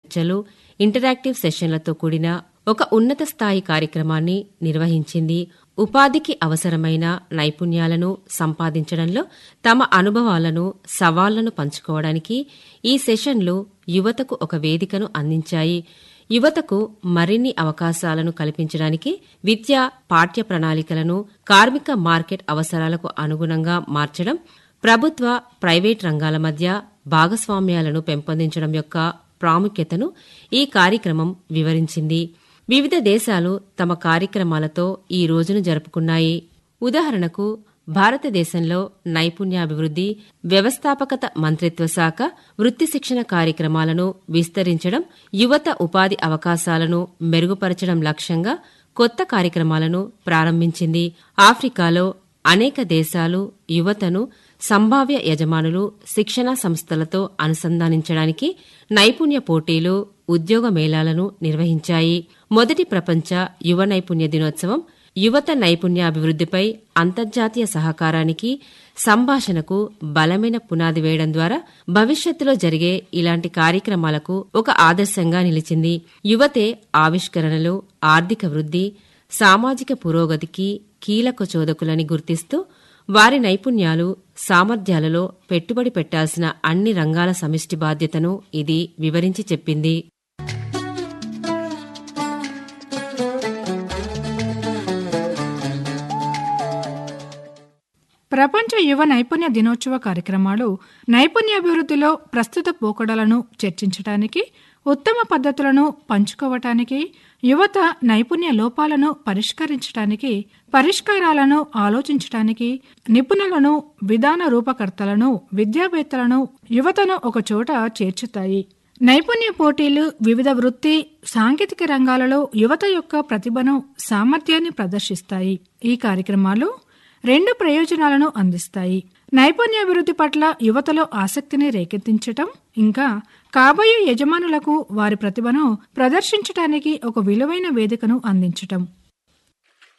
చర్చలు ఇంటరాక్టివ్ సెషన్లతో కూడిన ఒక ఉన్నత స్థాయి కార్యక్రమాన్ని నిర్వహించింది ఉపాధికి అవసరమైన నైపుణ్యాలను సంపాదించడంలో తమ అనుభవాలను సవాళ్లను పంచుకోవడానికి ఈ సెషన్లు యువతకు ఒక వేదికను అందించాయి యువతకు మరిన్ని అవకాశాలను కల్పించడానికి విద్యా పాఠ్య ప్రణాళికలను కార్మిక మార్కెట్ అవసరాలకు అనుగుణంగా మార్చడం ప్రభుత్వ ప్రైవేట్ రంగాల మధ్య భాగస్వామ్యాలను పెంపొందించడం యొక్క ప్రాముఖ్యతను ఈ కార్యక్రమం వివరించింది వివిధ దేశాలు తమ కార్యక్రమాలతో ఈ రోజును జరుపుకున్నాయి ఉదాహరణకు భారతదేశంలో నైపుణ్యాభివృద్ధి వ్యవస్థాపకత మంత్రిత్వ శాఖ వృత్తి శిక్షణ కార్యక్రమాలను విస్తరించడం యువత ఉపాధి అవకాశాలను మెరుగుపరచడం లక్ష్యంగా కొత్త కార్యక్రమాలను ప్రారంభించింది ఆఫ్రికాలో అనేక దేశాలు యువతను సంభావ్య యజమానులు శిక్షణా సంస్థలతో అనుసంధానించడానికి నైపుణ్య పోటీలు ఉద్యోగ మేళాలను నిర్వహించాయి మొదటి ప్రపంచ యువ నైపుణ్య దినోత్సవం యువత నైపుణ్యాభివృద్ధిపై అంతర్జాతీయ సహకారానికి సంభాషణకు బలమైన పునాది వేయడం ద్వారా భవిష్యత్తులో జరిగే ఇలాంటి కార్యక్రమాలకు ఒక ఆదర్శంగా నిలిచింది యువతే ఆవిష్కరణలు ఆర్థిక వృద్ధి సామాజిక పురోగతికి కీలక చోదకులని గుర్తిస్తూ వారి నైపుణ్యాలు సామర్థ్యాలలో పెట్టుబడి పెట్టాల్సిన అన్ని రంగాల సమిష్టి బాధ్యతను ఇది వివరించి చెప్పింది ప్రపంచ యువ నైపుణ్య దినోత్సవ కార్యక్రమాలు నైపుణ్యాభివృద్ధిలో ప్రస్తుత పోకడలను చర్చించడానికి ఉత్తమ పద్ధతులను పంచుకోవటానికి యువత నైపుణ్య లోపాలను పరిష్కరించడానికి పరిష్కారాలను ఆలోచించటానికి నిపుణులను విధాన రూపకర్తలను విద్యావేత్తలను యువతను ఒకచోట చేర్చుతాయి నైపుణ్య పోటీలు వివిధ వృత్తి సాంకేతిక రంగాలలో యువత యొక్క ప్రతిభను సామర్థ్యాన్ని ప్రదర్శిస్తాయి ఈ కార్యక్రమాలు రెండు ప్రయోజనాలను అందిస్తాయి నైపుణ్యాభివృద్ధి పట్ల యువతలో ఆసక్తిని రేకెత్తించటం ఇంకా కాబోయే యజమానులకు వారి ప్రతిభను ప్రదర్శించటానికి ఒక విలువైన వేదికను అందించటం